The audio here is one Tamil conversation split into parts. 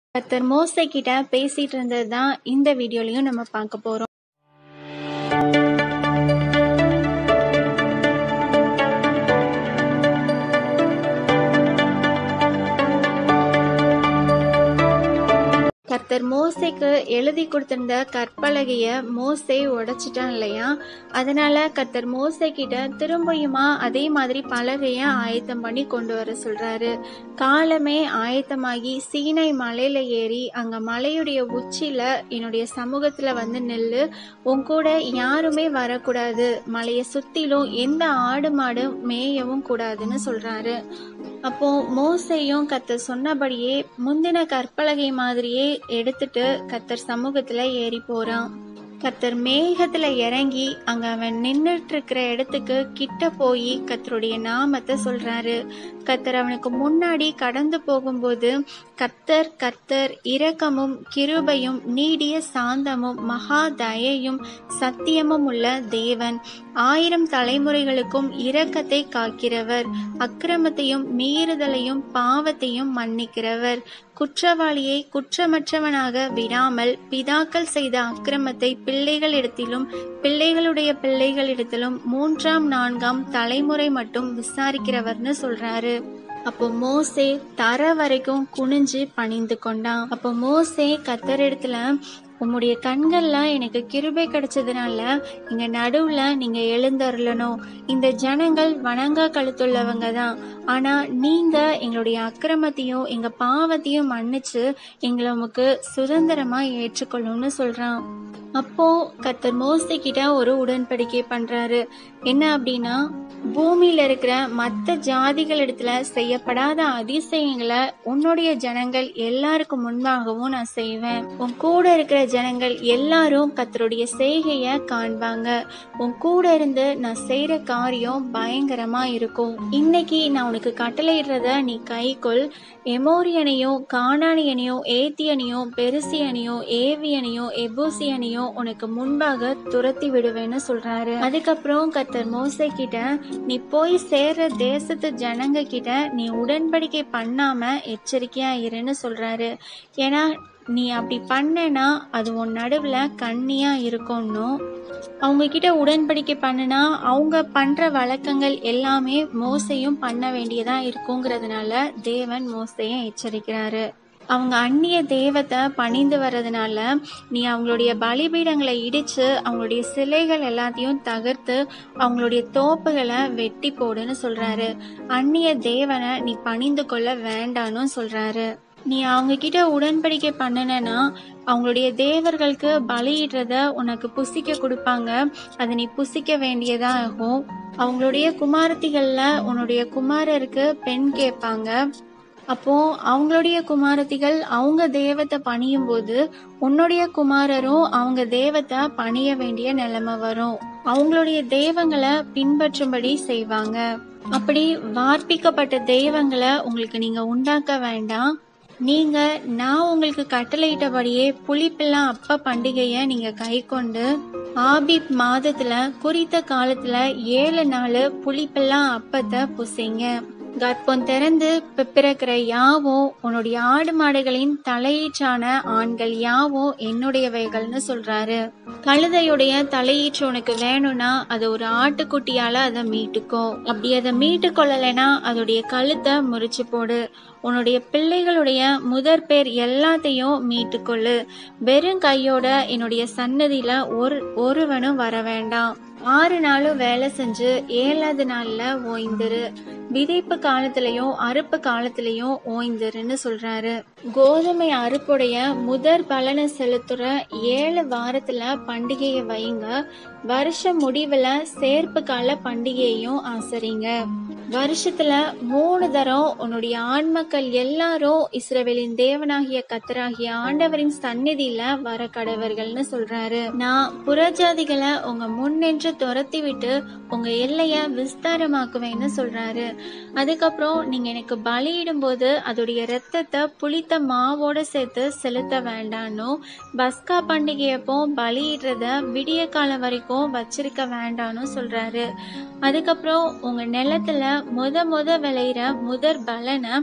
கர்த்தர் மோசே கிட்ட பேசிட்டு இருந்தது தான் இந்த வீடியோலயும் நம்ம பார்க்க போறோம் கர்த்தர் மோசேக்கு எழுதி கொடுத்திருந்த கற்பலகைய மோசே உடைச்சிட்டான் இல்லையா அதனால கர்த்தர் மோசே கிட்ட திரும்பியுமா அதே மாதிரி பலகைய ஆயத்தம் பண்ணி கொண்டு வர சொல்றாரு காலமே ஆயத்தமாகி சீனை மலையில ஏறி அங்க மலையுடைய உச்சியில என்னுடைய சமூகத்துல வந்து நில்லு உன் கூட யாருமே வரக்கூடாது மலையை சுத்திலும் எந்த ஆடு மாடு மேயவும் கூடாதுன்னு சொல்றாரு அப்போ மோசையும் கத்தர் சொன்னபடியே முந்தின கற்பலகை மாதிரியே எடுத்துட்டு கத்தர் சமூகத்துல ஏறி போறான் கத்தர் மேகத்துல இறங்கி அங்க அவன் நின்னுட்டு இருக்கிற இடத்துக்கு கிட்ட போய் கத்தருடைய நாமத்தை சொல்றாரு கத்தர் அவனுக்கு முன்னாடி கடந்து போகும்போது கத்தர் கத்தர் இரக்கமும் கிருபையும் நீடிய சாந்தமும் மகா தயையும் சத்தியமும் உள்ள தேவன் ஆயிரம் தலைமுறைகளுக்கும் இரக்கத்தை காக்கிறவர் அக்கிரமத்தையும் மீறுதலையும் பாவத்தையும் மன்னிக்கிறவர் குற்றவாளியை குற்றமற்றவனாக விடாமல் பிதாக்கள் செய்த அக்கிரமத்தை பிள்ளைகளிடத்திலும் பிள்ளைகளுடைய பிள்ளைகளிடத்திலும் மூன்றாம் நான்காம் தலைமுறை மட்டும் விசாரிக்கிறவர்னு சொல்றாரு அப்போ மோசே தர வரைக்கும் குனிஞ்சு பணிந்து கொண்டான் அப்போ மோசே கத்தரிடத்துல உம்முடைய கண்கள்ல எனக்கு கிருபை கிடைச்சதுனால இங்க நடுவுல நீங்க எழுந்தருளணும் இந்த ஜனங்கள் வணங்கா கழுத்துள்ளவங்க தான் ஆனா நீங்க எங்களுடைய அக்கிரமத்தையும் எங்க பாவத்தையும் மன்னிச்சு எங்களை உமக்கு சுதந்திரமா ஏற்றுக்கொள்ளும்னு சொல்றான் அப்போ கத்தர் மோசே கிட்ட ஒரு உடன்படிக்கை பண்றாரு என்ன அப்படின்னா பூமியில இருக்கிற மத்த ஜாதிகள் இடத்துல செய்யப்படாத அதிசயங்களை உன்னுடைய ஜனங்கள் எல்லாருக்கும் முன்பாகவும் நான் செய்வேன் உன் கூட இருக்கிற ஜனங்கள் எல்லாரும் கத்தருடைய செய்கைய காண்பாங்க உன் கூட இருந்து நான் செய்யற காரியம் பயங்கரமா இருக்கும் இன்னைக்கு நான் உனக்கு கட்டளையிடுறத நீ கைக்கொள் எமோரியனையும் காணானியனையும் ஏத்தியனையும் பெருசியனையும் ஏவியனையும் எபூசியனையும் உனக்கு முன்பாக துரத்தி விடுவேன்னு சொல்றாரு அதுக்கப்புறம் கத்தர் மோசை கிட்ட நீ போய் சேர்ற தேசத்து ஜனங்க கிட்ட நீ உடன்படிக்கை பண்ணாம எச்சரிக்கையா இருன்னு சொல்றாரு ஏன்னா நீ அப்படி பண்ணனா அது உன் நடுவுல கண்ணியா இருக்கும்னும் அவங்க கிட்ட உடன்படிக்கை பண்ணுனா அவங்க பண்ற வழக்கங்கள் எல்லாமே மோசையும் பண்ண வேண்டியதா இருக்குங்கிறதுனால தேவன் மோசைய எச்சரிக்கிறாரு அவங்க அந்நிய தெய்வத்தை பணிந்து வர்றதுனால நீ அவங்களுடைய பலிபீடங்களை இடிச்சு அவங்களுடைய சிலைகள் எல்லாத்தையும் தகர்த்து அவங்களுடைய தோப்புகளை வெட்டி போடுன்னு சொல்றாரு அந்நிய தேவனை நீ பணிந்து கொள்ள வேண்டான்னு சொல்றாரு நீ அவங்க கிட்ட உடன்படிக்கை பண்ணனா அவங்களுடைய தேவர்களுக்கு பலியிடுறத உனக்கு புசிக்க கொடுப்பாங்க அதை நீ புசிக்க வேண்டியதா ஆகும் அவங்களுடைய குமாரத்திகள்ல உன்னுடைய குமாரருக்கு பெண் கேட்பாங்க அப்போ அவங்களுடைய குமாரத்திகள் அவங்க தெய்வத்தை பணியும் போது உன்னுடைய குமாரரும் அவங்க தெய்வத்தை பணிய வேண்டிய நிலைமை வரும் அவங்களுடைய தெய்வங்களை பின்பற்றும்படி செய்வாங்க அப்படி வார்ப்பிக்கப்பட்ட தெய்வங்களை உங்களுக்கு நீங்க உண்டாக்க வேண்டாம் நீங்க நான் உங்களுக்கு கட்டளையிட்டபடியே புளிப்பெல்லாம் அப்ப பண்டிகைய நீங்க கை கொண்டு ஆபிப் மாதத்துல குறித்த காலத்துல ஏழு நாள் புளிப்பெல்லாம் அப்பத்தை புசிங்க கர்ப்பம் திறந்து பிறக்கிற யாவும் உன்னுடைய ஆடு மாடுகளின் தலையீற்றான ஆண்கள் யாவும் என்னுடையவைகள்னு சொல்றாரு கழுதையுடைய தலையீற்று உனக்கு வேணும்னா அது ஒரு ஆட்டுக்குட்டியால அதை மீட்டுக்கோ அப்படி அதை மீட்டு கொள்ளலைன்னா அதோடைய கழுத்தை முறிச்சு போடு உன்னுடைய பிள்ளைகளுடைய முதற் பேர் எல்லாத்தையும் மீட்டுக்கொள்ளு வெறும் கையோட என்னுடைய சன்னதியில ஒரு ஒருவனும் வர வேண்டாம் ஆறு நாளும் வேலை செஞ்சு ஏழாவது நாள்ல ஓய்ந்துரு விதைப்பு காலத்திலயும் அறுப்பு காலத்திலயும் ஓய்ந்துருன்னு சொல்றாரு கோதுமை அறுப்புடைய முதற் பலனை செலுத்துற ஏழு வாரத்துல பண்டிகையை வைங்க வருஷ முடிவுல சேர்ப்பு கால பண்டிகையையும் ஆசரிங்க வருஷத்துல மூணு தரம் உன்னுடைய ஆண்மக்கள் எல்லாரும் இஸ்ரவேலின் தேவனாகிய கத்தராகிய ஆண்டவரின் சந்நிதியில வர கடவர்கள்னு சொல்றாரு நான் புறஜாதிகளை உங்க முன்னின்று துரத்தி விட்டு உங்க எல்லைய விஸ்தாரமாக்குவேன்னு சொல்றாரு அதுக்கப்புறம் நீங்க எனக்கு பலியிடும் போது அதோடைய ரத்தத்தை புளித்த மாவோட சேர்த்து செலுத்த வேண்டான்னு பஸ்கா பண்டிகையப்போ பலியிடுறத விடிய காலம் வரைக்கும் வச்சிருக்க வேண்டாம்னு சொல்றாரு அதுக்கப்புறம் உங்க நிலத்துல முத முத விளையிற முதற் பலனை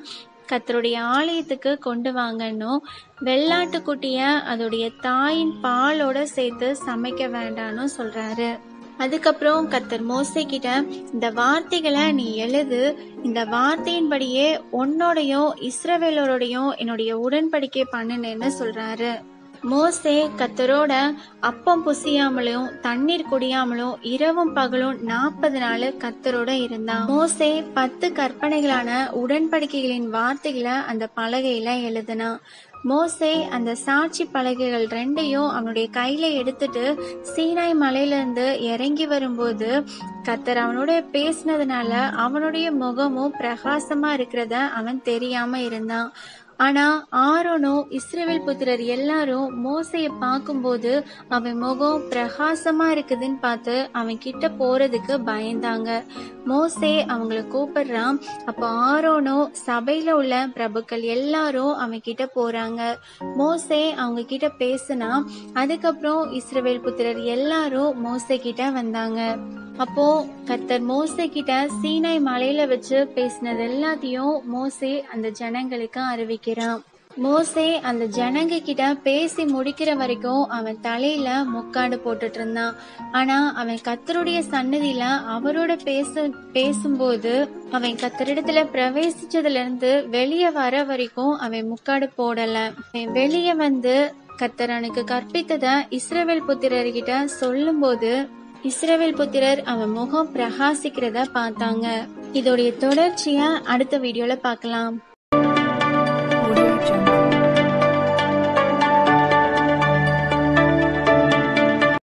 கத்தருடைய ஆலயத்துக்கு கொண்டு வாங்கன்னும் வெள்ளாட்டுக்குட்டிய அதோடைய தாயின் பாலோட சேர்த்து சமைக்க வேண்டாம்னு சொல்றாரு அதுக்கப்புறம் கத்தர் மோசே கிட்ட இந்த வார்த்தைகளை நீ எழுது இந்த வார்த்தையின்படியே உன்னோடையும் இஸ்ரவேலரோடையும் என்னுடைய உடன்படிக்கை பண்ணுனேன்னு சொல்றாரு மோசே கத்தரோட அப்பம் புசியாமலும் தண்ணீர் குடியாமலும் இரவும் பகலும் நாற்பது நாள் கத்தரோட இருந்தான் மோசே பத்து கற்பனைகளான உடன்படிக்கைகளின் வார்த்தைகளை அந்த பலகையில எழுதினான் மோசே அந்த சாட்சி பலகைகள் ரெண்டையும் அவனுடைய கையில எடுத்துட்டு சீனாய் மலையில இருந்து இறங்கி வரும்போது கத்தர் அவனோட பேசினதுனால அவனுடைய முகமும் பிரகாசமா இருக்கிறத அவன் தெரியாம இருந்தான் ஆனா ஆரோனும் இஸ்ரேவேல் புத்திரர் எல்லாரும் மோசைய பார்க்கும்போது அவன் முகம் பிரகாசமா இருக்குதுன்னு பார்த்து அவன் கிட்ட போறதுக்கு பயந்தாங்க மோசே அவங்கள கூப்பிடுறான் அப்போ ஆரோனும் சபையில உள்ள பிரபுக்கள் எல்லாரும் அவன் கிட்ட போறாங்க மோசே அவங்க கிட்ட பேசுனா அதுக்கப்புறம் இஸ்ரவேல் புத்திரர் எல்லாரும் மோசே கிட்ட வந்தாங்க அப்போ கர்த்தர் மோசே கிட்ட சீனாய் மலையில வச்சு பேசினது எல்லாத்தையும் மோசே அந்த ஜனங்களுக்கு அறிவிக்கிறான் மோசே அந்த ஜனங்க கிட்ட பேசி முடிக்கிற வரைக்கும் அவன் தலையில முக்காடு போட்டுட்டு இருந்தான் ஆனா அவன் கத்தருடைய சன்னதியில அவரோட பேச பேசும்போது அவன் கத்தரிடத்துல பிரவேசிச்சதுல இருந்து வெளியே வர வரைக்கும் அவன் முக்காடு போடல அவன் வெளியே வந்து கத்தர் அவனுக்கு கற்பித்தத இஸ்ரவேல் புத்திரர்கிட்ட சொல்லும்போது இஸ்ரவேல் புத்திரர் அவன் முகம் பிரகாசிக்கிறத பார்த்தாங்க இதோடைய தொடர்ச்சிய அடுத்த வீடியோல பார்க்கலாம் Audio Jungle.